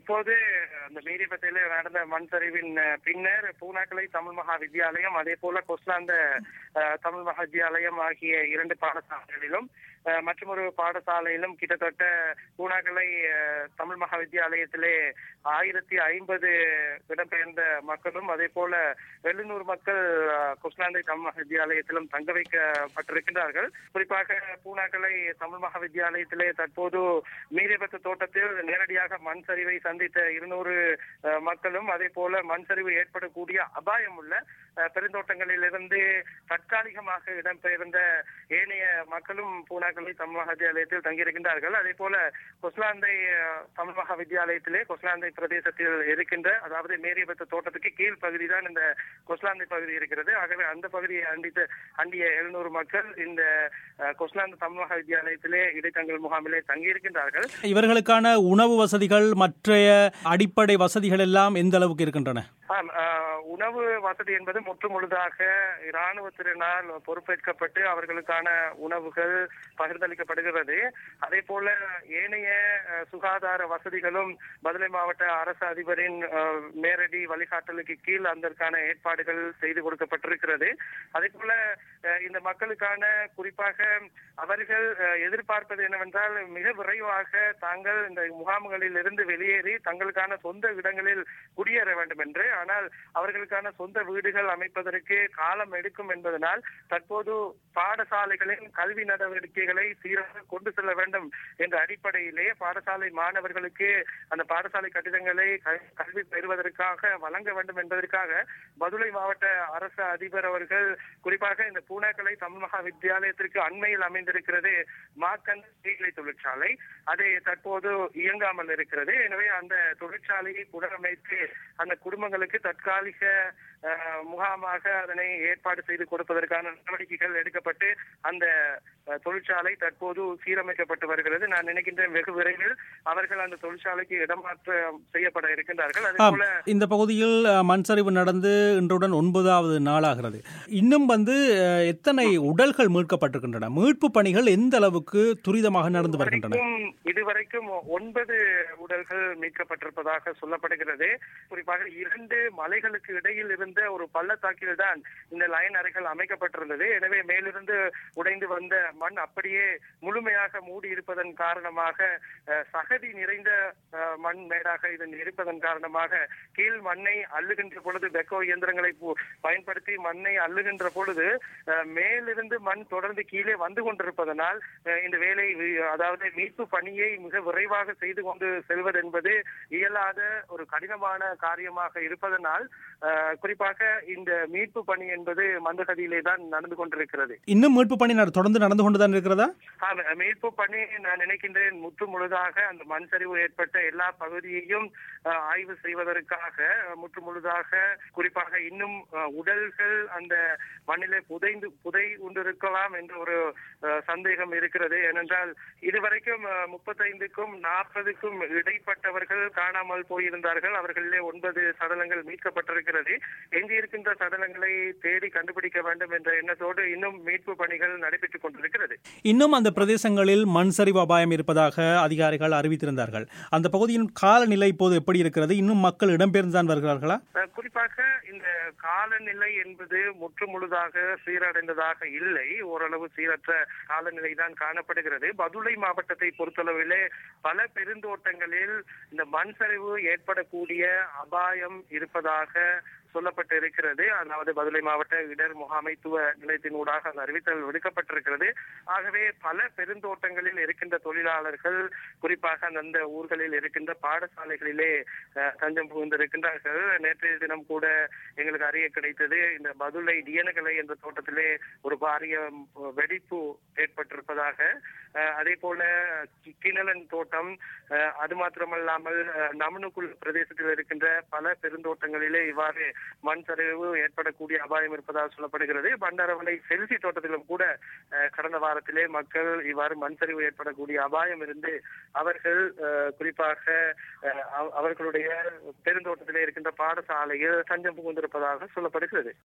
இப்போது அந்த மீரிபத்தில நடந்த மண் சரிவின் அஹ், பின்னர் பூனாக்கலை தமிழ் மகா வித்யாலயம் அதே போல கொஸ்லாந்த அஹ், தமிழ் மகா வித்யாலயம் ஆகிய இரண்டு பாடசாலைகளிலும் அஹ், மற்றும் ஒரு பாடசாலையிலும் கிட்டத்தட்ட பூனாக்கலை அஹ், தமிழ் மகா வித்யாலயத்திலே ஆயிரத்தி ஐம்பது இடம்பெயர்ந்த மக்களும் அதே போல எழுநூறு மக்கள் அஹ், கொஸ்லாந்தை தமிழ் மகா வித்யாலயத்திலும் தங்க வைக்கப்பட்டிருக்கின்றார்கள் குறிப்பாக பூனாக்கலை தமிழ் மகா வித்யாலயத்திலே தற்போது மீரிபத்து தோட்டத்தில் நேரடியாக மண் சரிவை சந்தித்த இருநூறு அஹ், மக்களும் அதே போல மண் சரிவு ஏற்படக்கூடிய அபாயம் உள்ள அஹ், பெருந்தோட்டங்களிலிருந்து தற்காலிகமாக இடம்பெயர்ந்த ஏனைய மக்களும் பூனாக்கலை தமிழ் மகா வித்யாலயத்தில் தங்கியிருக்கின்றார்கள் அதே போல கொஸ்லாந்தை அஹ், தமிழ் மகா வித்யாலயத்திலே கொஸ்லாந்தை பிரதேசத்தில் இருக்கின்ற அதாவது மேரியபத்து தோட்டத்துக்கு கீழ் பகுதி தான் இந்த கொஸ்லாந்தை பகுதி இருக்கிறது ஆகவே அந்த பகுதியை அண்டித்த அண்டிய எழுநூறு மக்கள் இந்த அஹ், கொஸ்லாந்து தமிழ் மகா வித்யாலயத்திலே இடைத்தங்கல் முகாமிலே தங்கியிருக்கின்றார்கள் இவர்களுக்கான உணவு வசதிகள் மற்றைய அடிப்படை வசதிகள் எல்லாம் எந்த அளவுக்கு இருக்கின்றன ஆம், ஆஹ், உணவு வசதி என்பது முற்று முழுதாக இராணுவத்தினால் பொறுப்பேற்கப்பட்டு அவர்களுக்கான உணவுகள் பகிர்ந்தளிக்கப்படுகிறது அதே போல ஏனைய அஹ், சுகாதார வசதிகளும் மதுரை மாவட்ட அரசு அதிபரின் அஹ், நேரடி வழிகாட்டலுக்கு கீழ் அதற்கான ஏற்பாடுகள் செய்து கொடுக்கப்பட்டிருக்கிறது அதே போல அஹ், இந்த மக்களுக்கான குறிப்பாக அவர்கள் அஹ், எதிர்பார்ப்பது என்னவென்றால் மிக விரைவாக தாங்கள் இந்த முகாம்களில் இருந்து வெளியேறி தங்களுக்கான சொந்த இடங்களில் குடியேற வேண்டும் என்று ஆனால் அவர்களுக்கான சொந்த வீடுகள் அமைப்பதற்கு காலம் எடுக்கும் என்பதனால் தற்போது பாடசாலைகளின் கல்வி நடவடிக்கைகளை சீராக கொண்டு செல்ல வேண்டும் என்ற அடிப்படையிலே பாடசாலை மாணவர்களுக்கு அந்த பாடசாலை கட்டிடங்களை க- கல்வி பெறுவதற்காக வழங்க வேண்டும் என்பதற்காக மதுரை மாவட்ட அரசு அதிபர் அவர்கள் குறிப்பாக இந்த பூனாக்கலை தமிழ் மகா வித்தியாலயத்திற்கு அண்மையில் அமைந்திருக்கிறது மாக்கன் தீகளை தொழிற்சாலை அது தற்போது இயங்காமல் இருக்கிறது எனவே அந்த தொழிற்சாலையை புனரமைத்து அந்த குடும்பங்களுக்கு தற்காலிக அஹ், முகாமாக அதனை ஏற்பாடு செய்து கொடுப்பதற்கான நடவடிக்கைகள் எடுக்கப்பட்டு அந்த அஹ், தொழிற்சாலை தற்போது சீரமைக்கப்பட்டு வருகிறது நான் நினைக்கின்றேன் வெகு விரைவில் அவர்கள் அந்த தொழிற்சாலைக்கு இடமாற்றம் செய்யப்பட இருக்கின்றார்கள் அதே ஆம் போல இந்த பகுதியில் அஹ், மண் சரிவு நடந்து இன்றுடன் ஒன்பதாவது நாளாகிறது இன்னும் வந்து அஹ், எத்தனை உடல்கள் மீட்கப்பட்டிருக்கின்றன மீட்பு பணிகள் எந்த அளவுக்கு துரிதமாக நடந்து வருகின்றன இதுவரைக்கும் இதுவரைக்கும் ஒன்பது உடல்கள் மீட்கப்பட்டிருப்பதாக சொல்லப்படுகிறது குறிப்பாக இரண்டு மலைகளுக்கு இடையில் இருந்த ஒரு பள்ளத்தாக்கில் தான் இந்த லைன் அறைகள் அமைக்கப்பட்டிருந்தது எனவே மேலிருந்து உடைந்து வந்த மண் அப்படியே முழுமையாக மூடி இருப்பதன் காரணமாக அஹ், சகதி நிறைந்த அஹ், மண் மேடாக இது இருப்பதன் காரணமாக கீழ் மண்ணை அள்ளுகின்ற பொழுது பெக்கோ இயந்திரங்களை பு- பயன்படுத்தி மண்ணை அள்ளுகின்ற பொழுது அஹ், மேலிருந்து மண் தொடர்ந்து கீழே வந்து கொண்டிருப்பதனால் அஹ், இந்த வேலை வி- அதாவது மீட்பு பணியை மிக விரைவாக செய்து கொண்டு செல்வது என்பது இயலாத ஒரு கடினமான காரியமாக இருப்பதனால் அஹ், குறிப்பாக இந்த மீட்பு பணி என்பது மந்தகதியிலே தான் நடந்து கொண்டிருக்கிறது இன்னும் மீட்பு பணி நட- தொடர்ந்து நடந்து கொண்டுதான் இருக்கிறதா ஆமா, மீட்பு பணி நான் நினைக்கின்றேன் முற்று முழுதாக அந்த மண் சரிவு ஏற்பட்ட எல்லா பகுதியையும் அஹ், ஆய்வு செய்வதற்காக அஹ், முற்று முழுதாக குறிப்பாக இன்னும் அஹ், உடல்கள் அந்த மண்ணிலே புதைந்து புதை உண்டிருக்கலாம் என்ற ஒரு அஹ், சந்தேகம் இருக்கிறது ஏனென்றால் இதுவரைக்கும் அஹ், முப்பத்தைந்துக்கும் நாற்பதுக்கும் இடைப்பட்டவர்கள் காணாமல் போயிருந்தார்கள் அவர்களிலே ஒன்பது சடலங்கள் மீட்கப்பட்டிருக்கிறது எஞ்சியிருக்கின்ற சடலங்களை தேடி கண்டுபிடிக்க வேண்டும் என்ற எண்ணத்தோடு இன்னும் மீட்பு பணிகள் நடைபெற்றுக் கொண்டிருக்கிறது இன்னும் அந்த பிரதேசங்களில் மண் சரிவு அபாயம் இருப்பதாக அதிகாரிகள் அறிவித்திருந்தார்கள் அந்த பகுதியின் காலநிலை இப்போது எப்படி இருக்கிறது இன்னும் மக்கள் இடம்பெயர்ந்துதான் வருகிறார்களா அஹ் குறிப்பாக இந்த காலநிலை என்பது முற்று முழுதாக சீரடைந்ததாக இல்லை ஓரளவு சீரற்ற காலநிலை தான் காணப்படுகிறது பதுளை மாவட்டத்தை பொறுத்தளவிலே பல பெருந்தோட்டங்களில் இந்த மண் சரிவு ஏற்படக்கூடிய அபாயம் இருப்பதாக சொல்லப்பட்டு இருக்கிறது அதாவது பதுளை மாவட்ட இடர் முகாமைத்துவ நிலையத்தினூடாக அந்த அறிவித்தல் விடுக்கப்பட்டிருக்கிறது ஆகவே பல பெருந்தோட்டங்களில் இருக்கின்ற தொழிலாளர்கள் குறிப்பாக அந்தந்த ஊர்களில் இருக்கின்ற பாடசாலைகளிலே அஹ், தஞ்சம் புகுந்திருக்கின்றார்கள் நேற்றைய தினம் கூட எங்களுக்கு அறிய கிடைத்தது இந்த பதுளை டியனகலை என்ற தோட்டத்திலே ஒரு பாரிய அஹ், வெடிப்பு ஏற்பட்டிருப்பதாக அஹ், அதே போல கி- கிணலன் தோட்டம் அஹ், அது மாத்திரமல்லாமல் அஹ், நமனுக்குள் பிரதேசத்தில் இருக்கின்ற பல பெருந்தோட்டங்களிலே இவ்வாறு மண் சரிவு ஏற்படக்கூடிய அபாயம் இருப்பதாக சொல்லப்படுகிறது பண்டாரவளை செல்சி தோட்டத்திலும் கூட அஹ், கடந்த வாரத்திலே மக்கள் இவ்வாறு மண் சரிவு ஏற்படக்கூடிய அபாயம் இருந்து அவர்கள் அஹ், குறிப்பாக அஹ், அவ- அவர்களுடைய பெருந்தோட்டத்திலே இருக்கின்ற பாடசாலையில் தஞ்சம் புகுந்திருப்பதாக சொல்லப்படுகிறது